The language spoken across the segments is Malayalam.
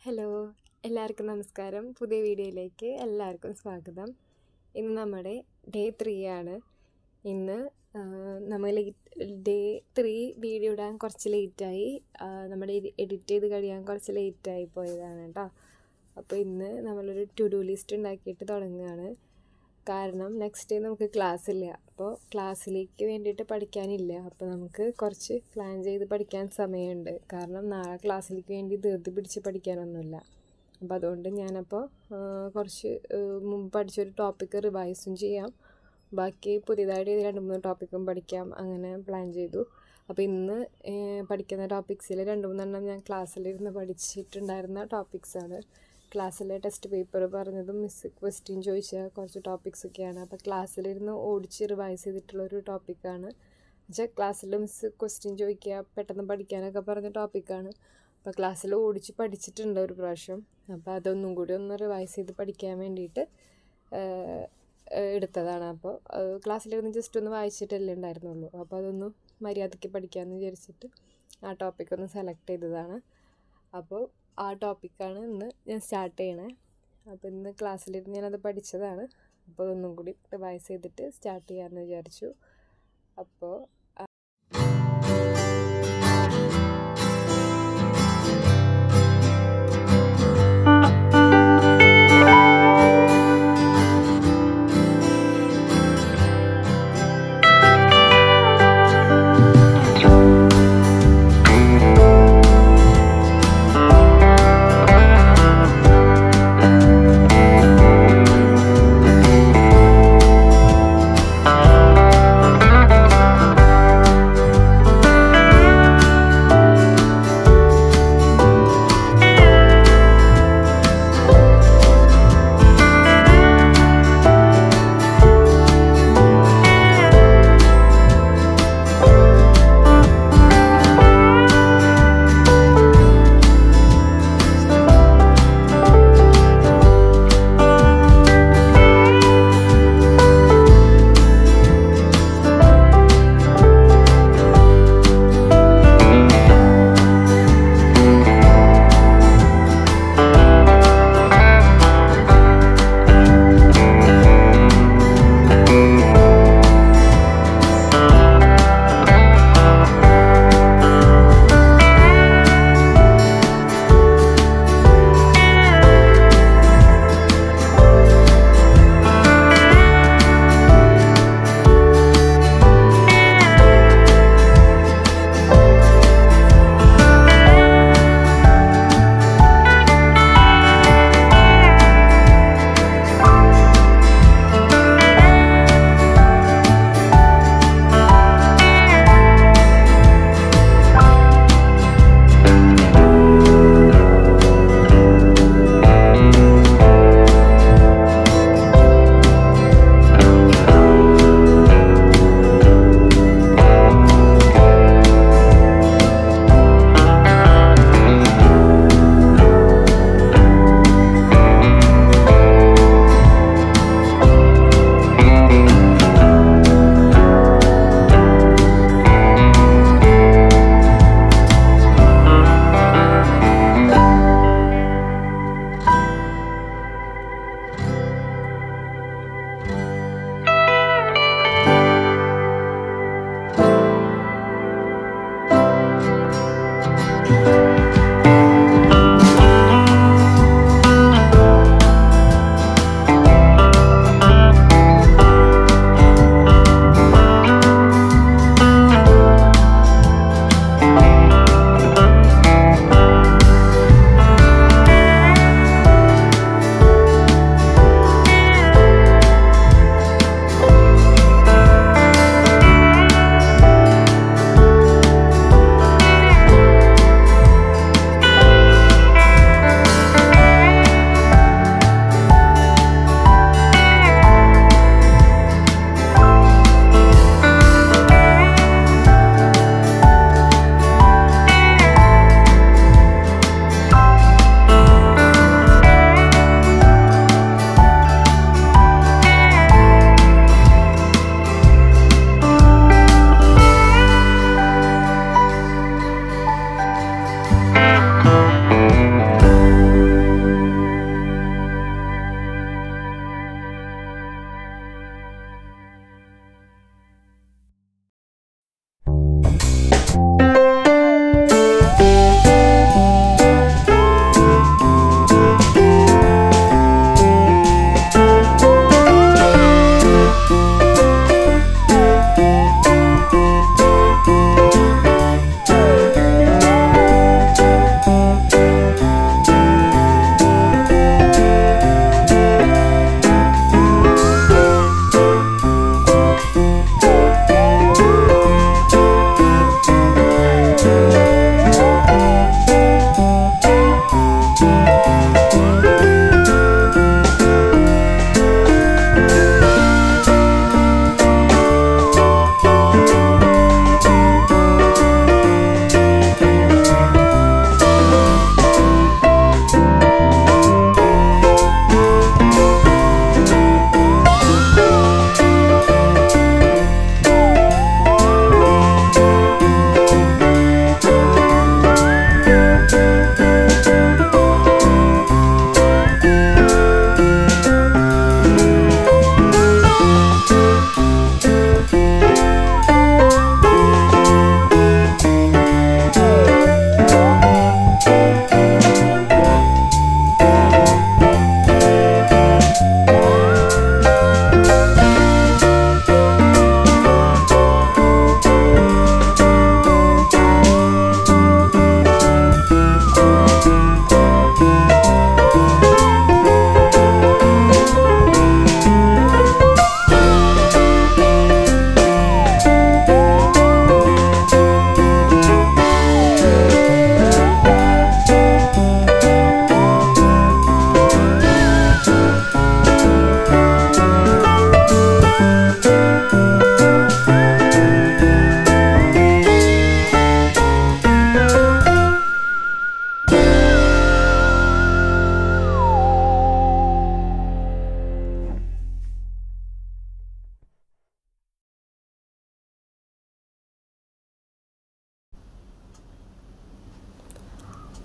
ഹലോ എല്ലാവർക്കും നമസ്കാരം പുതിയ വീഡിയോയിലേക്ക് എല്ലാവർക്കും സ്വാഗതം ഇന്ന് നമ്മുടെ ഡേ ത്രീ ആണ് ഇന്ന് നമ്മൾ ഡേ ത്രീ വീഡിയോ ഇടാൻ കുറച്ച് ലേറ്റായി നമ്മുടെ എഡിറ്റ് ചെയ്ത് കഴിയാൻ കുറച്ച് ലേറ്റായി പോയതാണ് കേട്ടോ അപ്പോൾ ഇന്ന് നമ്മളൊരു ടു ഡു ലിസ്റ്റ് ഉണ്ടാക്കിയിട്ട് തുടങ്ങുകയാണ് കാരണം നെക്സ്റ്റ് ഡേ നമുക്ക് ക്ലാസ് ഇല്ല അപ്പോൾ ക്ലാസ്സിലേക്ക് വേണ്ടിയിട്ട് പഠിക്കാനില്ല അപ്പോൾ നമുക്ക് കുറച്ച് പ്ലാൻ ചെയ്ത് പഠിക്കാൻ സമയമുണ്ട് കാരണം നാളെ ക്ലാസ്സിലേക്ക് വേണ്ടി ധൃതി പിടിച്ച് പഠിക്കാനൊന്നുമില്ല അപ്പോൾ അതുകൊണ്ട് ഞാനപ്പോൾ കുറച്ച് മുമ്പ് പഠിച്ചൊരു ടോപ്പിക്ക് റിവൈസും ചെയ്യാം ബാക്കി പുതിയതായിട്ട് രണ്ട് മൂന്ന് ടോപ്പിക്കും പഠിക്കാം അങ്ങനെ പ്ലാൻ ചെയ്തു അപ്പോൾ ഇന്ന് പഠിക്കുന്ന ടോപ്പിക്സിൽ രണ്ട് മൂന്നെണ്ണം ഞാൻ ക്ലാസ്സിലിരുന്ന് പഠിച്ചിട്ടുണ്ടായിരുന്ന ടോപ്പിക്സാണ് ക്ലാസ്സിലെ ടെസ്റ്റ് പേപ്പർ പറഞ്ഞതും മിസ് ക്വസ്റ്റ്യൻ ചോദിച്ച കുറച്ച് ടോപ്പിക്സൊക്കെയാണ് അപ്പോൾ ക്ലാസ്സിലിരുന്ന് ഓടിച്ച് റിവൈസ് ചെയ്തിട്ടുള്ളൊരു ടോപ്പിക്കാണ് വെച്ചാൽ ക്ലാസ്സിൽ മിസ് ക്വസ്റ്റ്യൻ ചോദിക്കുക പെട്ടെന്ന് പഠിക്കാനൊക്കെ പറഞ്ഞ ടോപ്പിക്കാണ് അപ്പോൾ ക്ലാസ്സിൽ ഓടിച്ച് പഠിച്ചിട്ടുണ്ട് ഒരു പ്രാവശ്യം അപ്പോൾ അതൊന്നും കൂടി ഒന്ന് റിവൈസ് ചെയ്ത് പഠിക്കാൻ വേണ്ടിയിട്ട് എടുത്തതാണ് അപ്പോൾ ക്ലാസ്സിലിരുന്ന് ജസ്റ്റ് ഒന്ന് വായിച്ചിട്ടല്ലേ ഉണ്ടായിരുന്നുള്ളൂ അപ്പോൾ അതൊന്ന് മര്യാദയ്ക്ക് പഠിക്കാമെന്ന് വിചാരിച്ചിട്ട് ആ ടോപ്പിക് ഒന്ന് സെലക്ട് ചെയ്തതാണ് അപ്പോൾ ആ ടോപ്പിക്കാണ് ഇന്ന് ഞാൻ സ്റ്റാർട്ട് ചെയ്യണേ അപ്പോൾ ഇന്ന് ക്ലാസ്സിലിരുന്ന് ഞാനത് പഠിച്ചതാണ് അപ്പോൾ ഒന്നും കൂടി റിവൈസ് ചെയ്തിട്ട് സ്റ്റാർട്ട് ചെയ്യാമെന്ന് വിചാരിച്ചു അപ്പോൾ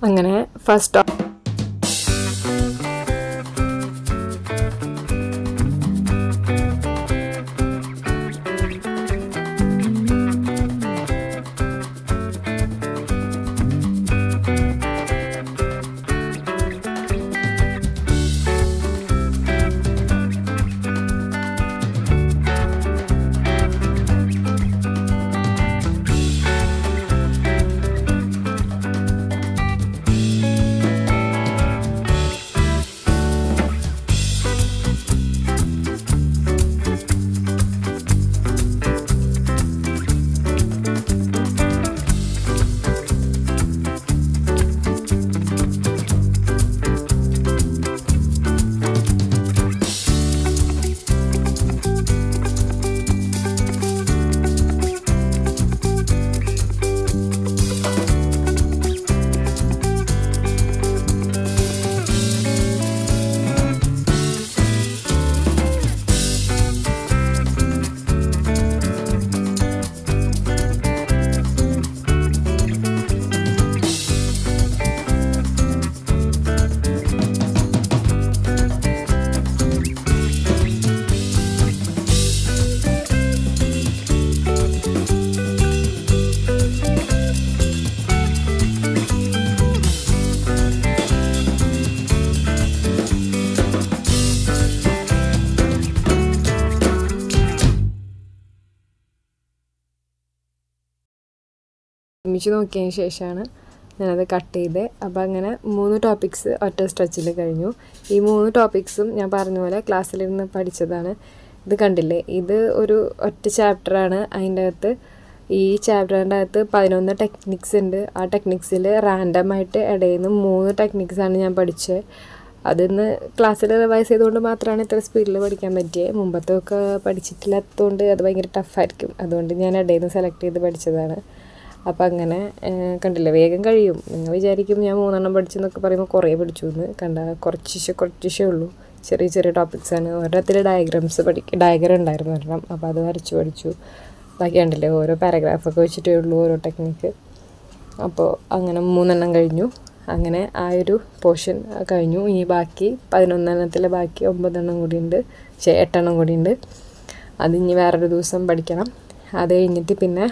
അങ്ങനെ ഫസ്റ്റ് ഒരുമിച്ച് നോക്കിയതിന് ശേഷമാണ് ഞാനത് കട്ട് ചെയ്ത് അപ്പോൾ അങ്ങനെ മൂന്ന് ടോപ്പിക്സ് ഒറ്റ സ്ട്രെച്ചിൽ കഴിഞ്ഞു ഈ മൂന്ന് ടോപ്പിക്സും ഞാൻ പറഞ്ഞ പോലെ ക്ലാസ്സിലിരുന്ന് പഠിച്ചതാണ് ഇത് കണ്ടില്ലേ ഇത് ഒരു ഒറ്റ ചാപ്റ്ററാണ് അതിൻ്റെ അകത്ത് ഈ ചാപ്റ്ററിൻ്റെ അകത്ത് പതിനൊന്ന് ടെക്നിക്സ് ഉണ്ട് ആ ടെക്നിക്സിൽ റാൻഡമായിട്ട് ഇടയിൽ നിന്ന് മൂന്ന് ടെക്നിക്സാണ് ഞാൻ പഠിച്ചത് അതിന്ന് ക്ലാസ്സിൽ റിവൈസ് ചെയ്തുകൊണ്ട് മാത്രമാണ് ഇത്ര സ്പീഡിൽ പഠിക്കാൻ പറ്റിയത് മുമ്പത്തൊക്കെ പഠിച്ചിട്ടില്ലാത്തതുകൊണ്ട് അത് ഭയങ്കര ടഫായിരിക്കും അതുകൊണ്ട് ഞാൻ ഇടയിൽ നിന്ന് സെലക്ട് ചെയ്ത് പഠിച്ചതാണ് അപ്പോൾ അങ്ങനെ കണ്ടില്ലേ വേഗം കഴിയും നിങ്ങൾ വിചാരിക്കും ഞാൻ മൂന്നെണ്ണം പഠിച്ചെന്നൊക്കെ പറയുമ്പോൾ കുറേ പഠിച്ചു എന്ന് കണ്ട കുറച്ച് കുറച്ചേ ഉള്ളൂ ചെറിയ ചെറിയ ടോപ്പിക്സാണ് ഒരെണ്ണത്തിൽ ഡയഗ്രാംസ് പഠിക്കും ഡയഗ്രാം ഉണ്ടായിരുന്നു ഒരെണ്ണം അപ്പോൾ അത് വരച്ച് പഠിച്ചു ബാക്കി കണ്ടില്ലേ ഓരോ പാരഗ്രാഫൊക്കെ വെച്ചിട്ടേ ഉള്ളൂ ഓരോ ടെക്നിക്ക് അപ്പോൾ അങ്ങനെ മൂന്നെണ്ണം കഴിഞ്ഞു അങ്ങനെ ആ ഒരു പോർഷൻ കഴിഞ്ഞു ഇനി ബാക്കി പതിനൊന്നെണ്ണത്തിലെ ബാക്കി ഒമ്പതെണ്ണം കൂടിയുണ്ട് ശേ എട്ടെണ്ണം കൂടിയുണ്ട് അത് ഇനി വേറൊരു ദിവസം പഠിക്കണം അത് കഴിഞ്ഞിട്ട് പിന്നെ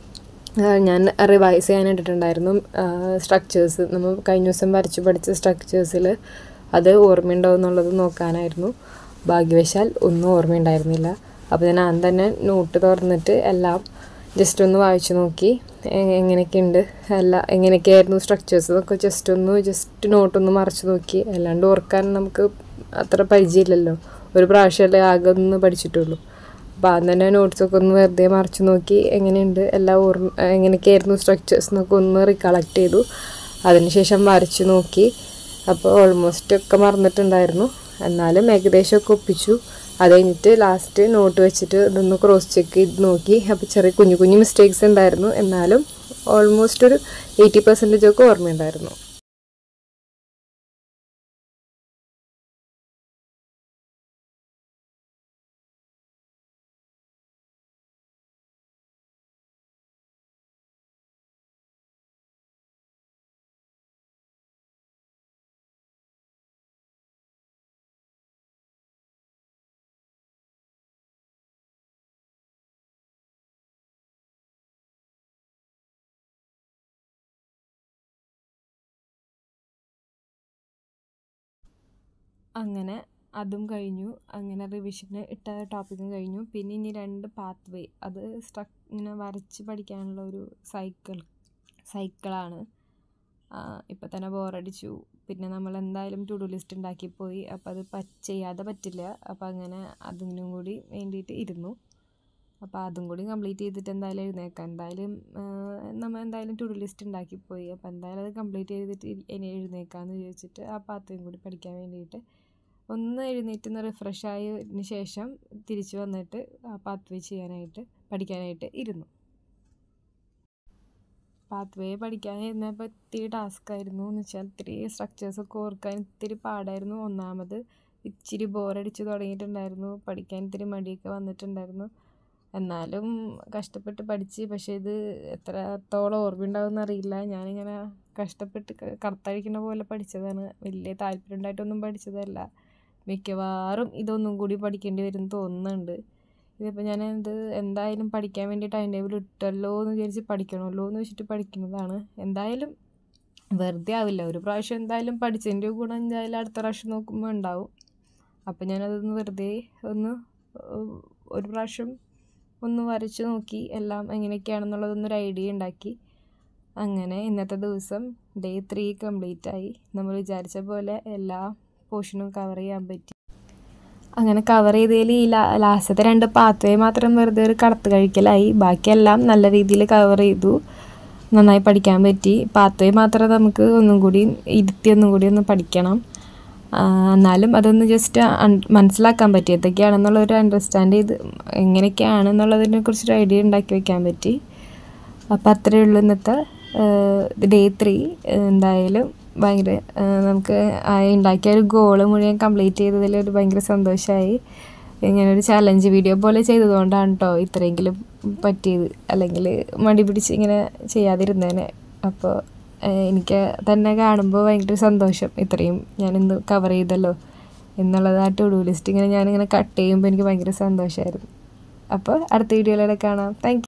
ഞാൻ റിവൈസ് ചെയ്യാൻ ഇട്ടിട്ടുണ്ടായിരുന്നു സ്ട്രക്ചേഴ്സ് നമ്മൾ കഴിഞ്ഞ ദിവസം വരച്ച് പഠിച്ച സ്ട്രക്ചേഴ്സിൽ അത് ഓർമ്മയുണ്ടോ എന്നുള്ളത് നോക്കാനായിരുന്നു ഭാഗ്യവശാൽ ഒന്നും ഓർമ്മയുണ്ടായിരുന്നില്ല അപ്പോൾ ഞാൻ ആദ്യം തന്നെ നോട്ട് തുറന്നിട്ട് എല്ലാം ജസ്റ്റ് ഒന്ന് വായിച്ചു നോക്കി എങ്ങനെയൊക്കെയുണ്ട് അല്ല എങ്ങനെയൊക്കെയായിരുന്നു സ്ട്രക്ചേഴ്സ് എന്നൊക്കെ ജസ്റ്റ് ഒന്ന് ജസ്റ്റ് നോട്ടൊന്ന് മറച്ചു നോക്കി അല്ലാണ്ട് ഓർക്കാൻ നമുക്ക് അത്ര പരിചയമില്ലല്ലോ ഒരു പ്രാവശ്യമല്ലേ ആകെ ഒന്ന് പഠിച്ചിട്ടുള്ളൂ അപ്പോൾ ആദ്യം തന്നെ നോട്ട്സൊക്കെ ഒന്ന് വെറുതെ മറിച്ച് നോക്കി എങ്ങനെയുണ്ട് എല്ലാ ഓർമ്മ എങ്ങനെയൊക്കെയായിരുന്നു സ്ട്രക്ചേഴ്സ് എന്നൊക്കെ ഒന്ന് റികളക്ട് ചെയ്തു അതിനുശേഷം വരച്ച് നോക്കി അപ്പോൾ ഓൾമോസ്റ്റ് ഒക്കെ മറന്നിട്ടുണ്ടായിരുന്നു എന്നാലും ഏകദേശമൊക്കെ ഒപ്പിച്ചു അത് കഴിഞ്ഞിട്ട് ലാസ്റ്റ് നോട്ട് വെച്ചിട്ട് ഇതൊന്ന് ക്രോസ് ചെക്ക് ചെയ്ത് നോക്കി അപ്പോൾ ചെറിയ കുഞ്ഞു കുഞ്ഞു മിസ്റ്റേക്സ് ഉണ്ടായിരുന്നു എന്നാലും ഓൾമോസ്റ്റ് ഒരു എയ്റ്റി പെർസെൻറ്റേജ് ഒക്കെ ഓർമ്മയുണ്ടായിരുന്നു അങ്ങനെ അതും കഴിഞ്ഞു അങ്ങനെ റിവിഷന് ഇട്ട ടോപ്പിക്കും കഴിഞ്ഞു പിന്നെ ഇനി രണ്ട് പാത്ത് വേ അത് സ്ട്രക് ഇങ്ങനെ വരച്ച് പഠിക്കാനുള്ള ഒരു സൈക്കിൾ സൈക്കിളാണ് ഇപ്പം തന്നെ ബോറടിച്ചു പിന്നെ നമ്മൾ എന്തായാലും ടു ഡു ലിസ്റ്റ് ഉണ്ടാക്കി പോയി അപ്പോൾ അത് പ ചെയ്യാതെ പറ്റില്ല അപ്പോൾ അങ്ങനെ അതിനും കൂടി വേണ്ടിയിട്ട് ഇരുന്നു അപ്പോൾ അതും കൂടി കംപ്ലീറ്റ് ചെയ്തിട്ട് എന്തായാലും എഴുന്നേക്കാം എന്തായാലും നമ്മൾ എന്തായാലും ടു ഡു ലിസ്റ്റ് ഉണ്ടാക്കി പോയി അപ്പോൾ എന്തായാലും അത് കംപ്ലീറ്റ് ചെയ്തിട്ട് ഇനി എഴുന്നേക്കാമെന്ന് വിചാരിച്ചിട്ട് ആ പാത്രയും കൂടി പഠിക്കാൻ വേണ്ടിയിട്ട് ഒന്ന് എഴുന്നേറ്റ് ഒന്ന് റിഫ്രഷ് ആയതിന് ശേഷം തിരിച്ച് വന്നിട്ട് ആ പാത്ത് വേ ചെയ്യാനായിട്ട് പഠിക്കാനായിട്ട് ഇരുന്നു പാത്ത് വേ പഠിക്കാൻ ഇരുന്നപ്പോൾ ഇത്തിരി ടാസ്ക് ആയിരുന്നു എന്ന് വെച്ചാൽ ഇത്തിരി സ്ട്രക്ചേഴ്സൊക്കെ ഓർക്കാൻ ഇത്തിരി പാടായിരുന്നു ഒന്നാമത് ഇച്ചിരി ബോറടിച്ച് തുടങ്ങിയിട്ടുണ്ടായിരുന്നു പഠിക്കാൻ ഇത്തിരി മടിയൊക്കെ വന്നിട്ടുണ്ടായിരുന്നു എന്നാലും കഷ്ടപ്പെട്ട് പഠിച്ച് പക്ഷേ ഇത് എത്രത്തോളം ഓർമ്മയുണ്ടാവും എന്നറിയില്ല ഞാനിങ്ങനെ കഷ്ടപ്പെട്ട് ക- കറുത്തഴിക്കുന്ന പോലെ പഠിച്ചതാണ് വലിയ താല്പര്യം ഉണ്ടായിട്ടൊന്നും പഠിച്ചതല്ല മിക്കവാറും ഇതൊന്നും കൂടി പഠിക്കേണ്ടി വരും തോന്നുന്നുണ്ട് ഇതിപ്പോൾ ഞാൻ ഇത് എന്തായാലും പഠിക്കാൻ വേണ്ടി ടൈം ടേബിൾ ഇട്ടല്ലോ എന്ന് വിചാരിച്ച് പഠിക്കണമല്ലോ എന്ന് വെച്ചിട്ട് പഠിക്കുന്നതാണ് എന്തായാലും വെറുതെ ആവില്ല ഒരു പ്രാവശ്യം എന്തായാലും പഠിച്ചതിൻ്റെ ഗുണം എന്തായാലും അടുത്ത പ്രാവശ്യം നോക്കുമ്പോൾ ഉണ്ടാവും അപ്പം ഞാനതൊന്ന് വെറുതെ ഒന്ന് ഏഹ്, ഒരു പ്രാവശ്യം ഒന്ന് വരച്ച് നോക്കി എല്ലാം എങ്ങനെയൊക്കെയാണെന്നുള്ളതൊന്നൊരു ഐഡിയ ഉണ്ടാക്കി അങ്ങനെ ഇന്നത്തെ ദിവസം ഡേ ത്രീ കംപ്ലീറ്റ് ആയി നമ്മൾ വിചാരിച്ച പോലെ എല്ലാ പോർഷനും കവർ ചെയ്യാൻ പറ്റി അങ്ങനെ കവർ ചെയ്തതിൽ ഈ ലാ ലാസ്റ്റത്തെ രണ്ട് പാത്വേ മാത്രം വെറുതെ ഒരു കടത്ത് കഴിക്കലായി ബാക്കിയെല്ലാം നല്ല രീതിയിൽ കവർ ചെയ്തു നന്നായി പഠിക്കാൻ പറ്റി പാത്വേ മാത്രം നമുക്ക് ഒന്നും കൂടി ഇരുത്തി ഒന്നും കൂടി ഒന്ന് പഠിക്കണം ആ, എന്നാലും അതൊന്ന് ജസ്റ്റ് മനസ്സിലാക്കാൻ പറ്റി എന്തൊക്കെയാണെന്നുള്ളൊരു അണ്ടർസ്റ്റാൻഡ് ചെയ്ത് എങ്ങനെയൊക്കെയാണെന്നുള്ളതിനെ കുറിച്ചൊരു ഐഡിയ ഉണ്ടാക്കി വെക്കാൻ പറ്റി അപ്പം അത്രയേ ഉള്ളൂ ഇന്നത്തെ ഡേ ത്രീ എന്തായാലും ഭയങ്കര ആ, നമുക്ക് ആ ഉണ്ടാക്കിയ ഒരു ഗോള് മുഴുവൻ കംപ്ലീറ്റ് ചെയ്തതിൽ ഒരു ഭയങ്കര സന്തോഷമായി ഇങ്ങനെ ഒരു ചലഞ്ച് വീഡിയോ പോലെ ചെയ്തതുകൊണ്ടാണ് കേട്ടോ ഇത്രയെങ്കിലും പറ്റിയത് അല്ലെങ്കിൽ മടി പിടിച്ച് ഇങ്ങനെ ചെയ്യാതിരുന്നേനെ അപ്പോൾ എനിക്ക് തന്നെ കാണുമ്പോൾ ഭയങ്കര സന്തോഷം ഇത്രയും ഞാനിന്ന് കവർ ചെയ്തല്ലോ എന്നുള്ളത് ആ ടു ഡു ലിസ്റ്റ് ഇങ്ങനെ ഞാനിങ്ങനെ കട്ട് ചെയ്യുമ്പോൾ എനിക്ക് ഭയങ്കര സന്തോഷമായിരുന്നു അപ്പോൾ അടുത്ത വീഡിയോയിലൂടെ കാണാം താങ്ക്